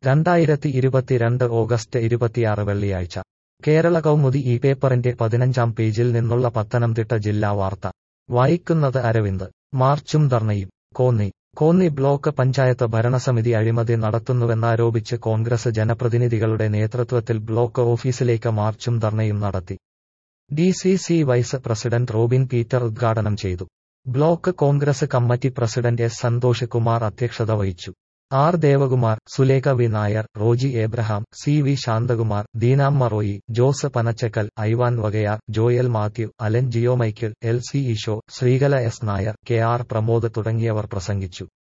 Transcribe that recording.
രണ്ടായിരത്തി ഇരുപത്തിരണ്ട് ഓഗസ്റ്റ് ഇരുപത്തിയാറ് വെള്ളിയാഴ്ച കേരള കൗമുദി ഈ പേപ്പറിന്റെ പതിനഞ്ചാം പേജിൽ നിന്നുള്ള പത്തനംതിട്ട ജില്ലാ വാർത്ത വായിക്കുന്നത് അരവിന്ദ് മാർച്ചും ധർണയും കോന്നി കോന്നി ബ്ലോക്ക് പഞ്ചായത്ത് ഭരണസമിതി അഴിമതി നടത്തുന്നുവെന്നാരോപിച്ച് കോൺഗ്രസ് ജനപ്രതിനിധികളുടെ നേതൃത്വത്തിൽ ബ്ലോക്ക് ഓഫീസിലേക്ക് മാർച്ചും ധർണയും നടത്തി D C C vice president Robin Peter ഉദ്ഘാടനം ചെയ്തു block Congress committee president S Santhosh Kumar അധ്യക്ഷത വഹിച്ചു R Devakumar Sulekha V Nair Roji Abraham C V Santhakumar Deenamma Roy Jose Panachakkal Ivan Vakayar Joel Mathew Allen Jio Michael L C Eesho Sreekala S Nair K R Pramod തുടങ്ങിയവർ പ്രസംഗിച്ചു